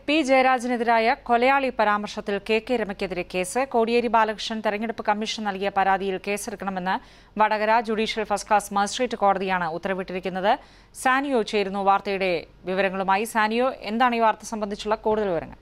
P ജയരാജനെതിരായ കൊലയാളി പരാമർശത്തിൽ കെ കെ രമയ്ക്കെതിരെ കേസ് കോടിയേരി ബാലകൃഷ്ണൻ തെരഞ്ഞെടുപ്പ് കമ്മീഷൻ നൽകിയ പരാതിയിൽ കേസെടുക്കണമെന്ന് Vadakara judicial first class magistrate കോടതിയാണ് ഉത്തരവിട്ടിരിക്കുന്നത് സാനിയോ ചേരുന്നു വാർത്തയുടെ വിവരങ്ങളുമായി സാനിയോ എന്താണ് ഈ വാർത്ത സംബന്ധിച്ചുള്ള കൂടുതൽ വിവരങ്ങൾ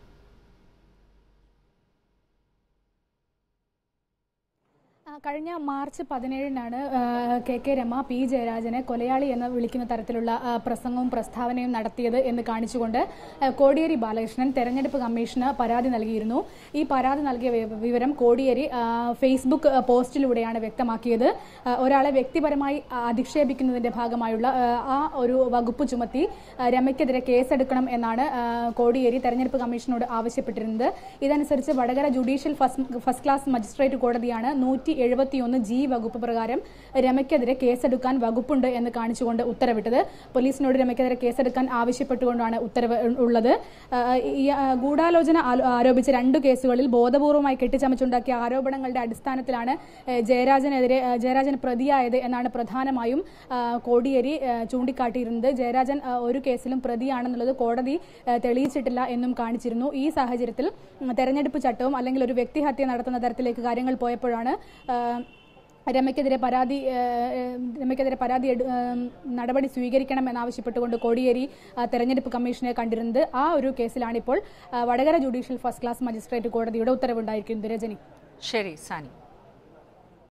ആ, കഴിഞ്ഞ മാർച്ച് പതിനേഴിനാണ് ആ, കെ കെ രമ പി ജയരാജനെ കൊലയാളി എന്ന് വിളിക്കുന്ന തരത്തിലുള്ള ആ, പ്രസംഗവും പ്രസ്താവനയും നടത്തിയത് എന്ന് കാണിച്ചുകൊണ്ട് ആ, കോടിയേരി ബാലകൃഷ്ണൻ തെരഞ്ഞെടുപ്പ് കമ്മീഷന് പരാതി നൽകിയിരുന്നു ഈ പരാതി നൽകിയ വി- വിവരം കോടിയേരി ആ, ഫേസ്ബുക്ക് ആ, പോസ്റ്റിലൂടെയാണ് വ്യക്തമാക്കിയത് ആ, ഒരാളെ വ്യക്തിപരമായി ആ, അധിക്ഷേപിക്കുന്നതിന്റെ ഭാഗമായുള്ള ആ, ആ ഒരു വകുപ്പ് ചുമത്തി ആ, രമയ്ക്കെതിരെ കേസെടുക്കണം എന്നാണ് ആ, കോടിയേരി തെരഞ്ഞെടുപ്പ് കമ്മീഷനോട് ആവശ്യപ്പെട്ടിരുന്നത് ഇതനുസരിച്ച് Vadakara judicial first first class magistrate കോടതിയാണ് നൂറ്റി എഴുപത്തിയൊന്ന് ജി വകുപ്പ് പ്രകാരം രമയ്ക്കെതിരെ കേസെടുക്കാൻ വകുപ്പുണ്ട് എന്ന് കാണിച്ചുകൊണ്ട് ഉത്തരവിട്ടത് പോലീസിനോട് രമയ്ക്കെതിരെ കേസെടുക്കാൻ ആവശ്യപ്പെട്ടുകൊണ്ടാണ് ഉത്തരവ് ഉള്ളത് ആ, ഈ ആ, ഗൂഢാലോചന ആലോ- ആരോപിച്ച രണ്ട് കേസുകളിൽ ബോധപൂർവമായി കെട്ടിച്ചമച്ചുണ്ടാക്കിയ ആരോപണങ്ങളുടെ അടിസ്ഥാനത്തിലാണ് ഏ, ജയരാജനെതിരെ ആ, ജയരാജൻ പ്രതിയായത് എന്നാണ് പ്രധാനമായും ആ, കോടിയേരി ആ, ചൂണ്ടിക്കാട്ടിയിരുന്നത് ജയരാജൻ ആ, ഒരു കേസിലും പ്രതിയാണെന്നുള്ളത് കോടതി ആ, തെളിയിച്ചിട്ടില്ല എന്നും കാണിച്ചിരുന്നു ഈ സാഹചര്യത്തിൽ ഉം, തെരഞ്ഞെടുപ്പ് ചട്ടവും അല്ലെങ്കിൽ ഒരു വ്യക്തിഹത്യ നടത്തുന്ന തരത്തിലേക്ക് കാര്യങ്ങൾ പോയപ്പോഴാണ് ആ, രമയ്ക്കെതിരെ പരാതി ആ, ആ, രമയ്ക്കെതിരെ പരാതി എടു- ആ, നടപടി സ്വീകരിക്കണം എന്നാവശ്യപ്പെട്ടുകൊണ്ട് കോടിയേരി ആ, തെരഞ്ഞെടുപ്പ് കമ്മീഷനെ കണ്ടിരുന്നത് ആ ഒരു കേസിലാണിപ്പോൾ ആ, Vadakara judicial first class magistrate കോടതിയുടെ ഉത്തരവുണ്ടായിരിക്കുന്നത് രജനി ശരി സാനി